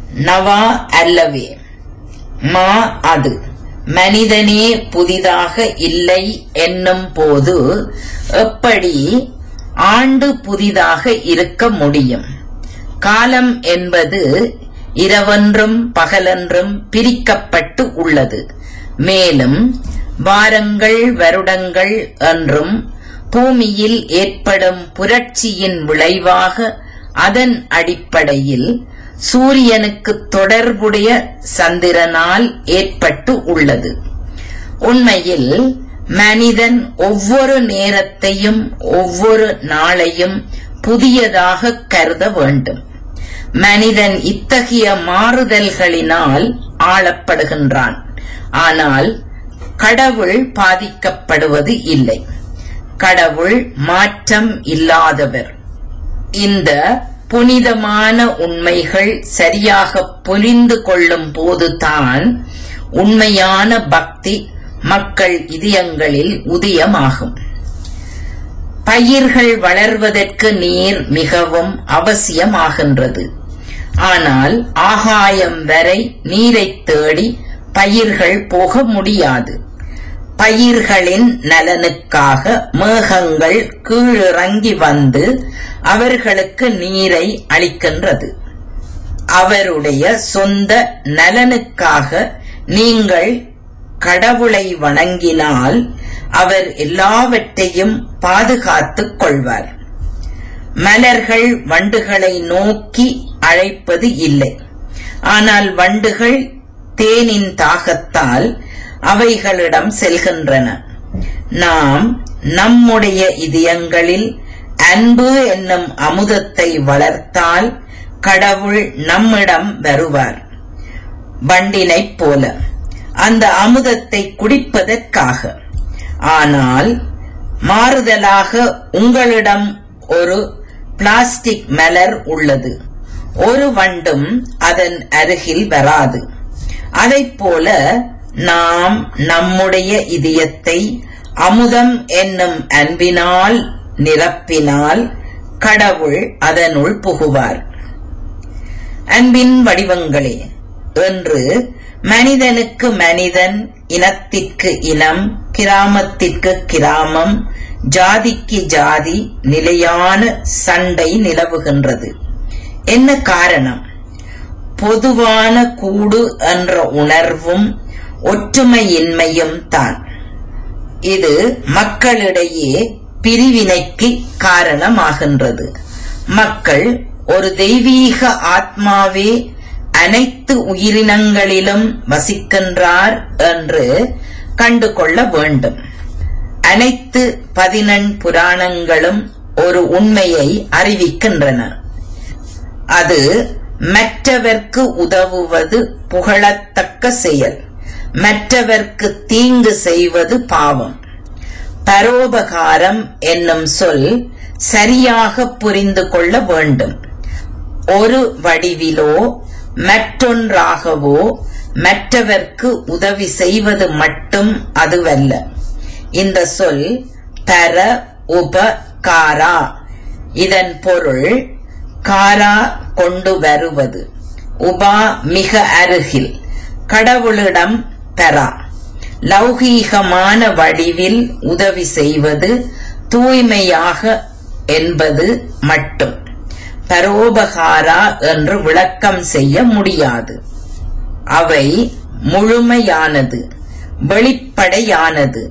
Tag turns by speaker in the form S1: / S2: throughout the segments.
S1: நவா அல்லவே மா அது மனிதனே புதிதாக இல்லை என்னும் போது எப்படி ஆண்டு புதிதாக இருக்க முடியும் காலம் என்பது இரவென்றும் பகலென்றும் பிரிக்கப்பட்டு உள்ளது மேலும் வாரங்கள் வருடங்கள் என்றும் பூமியில் ஏற்படும் புரட்சியின் விளைவாக அதன் அடிப்படையில் சூரியனுக்கு தொடர்புடைய சந்திரனால் ஏற்பட்டு உள்ளது உண்மையில் மனிதன் ஒவ்வொரு நேரத்தையும் ஒவ்வொரு நாளையும் புதியதாக கருத வேண்டும் மனிதன் இத்தகைய மாறுதல்களினால் ஆளப்படுகின்றான் ஆனால் கடவுள் பாதிக்கப்படுவது இல்லை கடவுள் மாற்றம் இல்லாதவர் இந்த புனிதமான உண்மைகள் சரியாக புரிந்து கொள்ளும் போதுதான் உண்மையான பக்தி மக்கள் இதயங்களில் உதயமாகும் பயிர்கள் வளர்வதற்கு நீர் மிகவும் அவசியமாகின்றது ஆனால் ஆகாயம் வரை நீரைத் தேடி பயிர்கள் போக முடியாது பயிர்களின் நலனுக்காக மேகங்கள் கீழிறங்கி வந்து அவர்களுக்கு நீரை அளிக்கின்றது அவருடைய சொந்த நலனுக்காக நீங்கள் கடவுளை வணங்கினால் அவர் எல்லாவற்றையும் பாதுகாத்துக் கொள்வார் மலர்கள் வண்டுகளை நோக்கி அழைப்பது இல்லை ஆனால் வண்டுகள் தேனின் தாகத்தால் அவைகளிடம் செல்கின்றன நாம் நம்முடைய இதயங்களில் அன்பு என்னும் அமுதத்தை வளர்த்தால் கடவுள் நம்மிடம் வருவார் வண்டினைப் போல அந்த அமுதத்தை குடிப்பதற்காக ஆனால் மாறுதலாக உங்களிடம் ஒரு பிளாஸ்டிக் மலர் உள்ளது ஒரு வண்டும் அதன் அருகில் வராது அதைப் போல நாம் நம்முடைய இதயத்தை அமுதம் என்னும் அன்பினால் நிரப்பினால் கடவுள் அதனுள் புகுவார் அன்பின் வடிவங்களே என்று மனிதனுக்கு மனிதன் இனத்திற்கு இனம் கிராமத்திற்கு கிராமம் ஜாதிக்கு ஜாதி நிலையான சண்டை நிலவுகின்றது என்ன காரணம் பொதுவான கூடு என்ற உணர்வும் ஒற்றுமையின்மையும் தான் இது மக்களிடையே பிரிவினைக்கு காரணமாகின்றது மக்கள் ஒரு தெய்வீக ஆத்மாவே அனைத்து உயிரினங்களிலும் வசிக்கின்றார் என்று கண்டு கொள்ள வேண்டும் அனைத்து பதினெண் புராணங்களும் ஒரு உண்மையை அறிவிக்கின்றன அது மற்றவர்க்கு உதவுவது புகழத்தக்க செயல் மற்றவர்க்கு தீங்கு செய்வது பாவம் பரோபகாரம் என்னும் சொல் சரியாக புரிந்து கொள்ள வேண்டும் ஒரு வடிவிலோ மற்றொன்றாகவோ மற்றவர்க்கு உதவி செய்வது மட்டும் அதுவல்ல இந்த சொல் பர உபகாரா இதன் பொருள் காரா கொண்டு வருவது உபா மிக அருகில் கடவுளிடம் பெறா லௌகீகமான வடிவில் உதவி செய்வது தூய்மையாக என்பது மட்டும் பரோபகாரா என்று விளக்கம் செய்ய முடியாது அவை முழுமையானது வெளிப்படையானது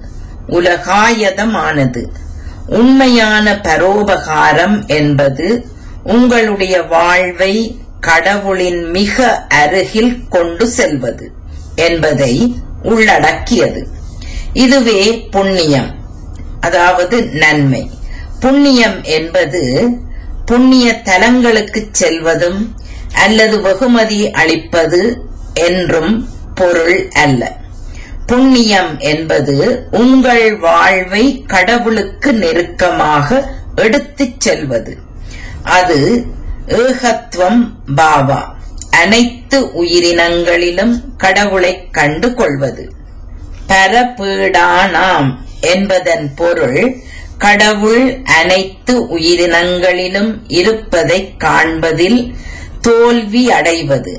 S1: உலகாயதமானது உண்மையான பரோபகாரம் என்பது உங்களுடைய வாழ்வை கடவுளின் மிக அருகில் கொண்டு செல்வது என்பதை உள்ளடக்கியது இதுவே புண்ணியம் அதாவது நன்மை புண்ணியம் என்பது புண்ணிய தலங்களுக்கு செல்வதும் அல்லது வெகுமதி அளிப்பது என்றும் பொருள் அல்ல புண்ணியம் என்பது உங்கள் வாழ்வை கடவுளுக்கு நெருக்கமாக எடுத்துச் செல்வது அது ஏகத்துவம் பாவா அனைத்து உயிரினங்களிலும் கடவுளை கண்டு கொள்வது பரபீடானாம் என்பதன் பொருள் கடவுள் அனைத்து உயிரினங்களிலும் இருப்பதைக் காண்பதில் தோல்வி அடைவது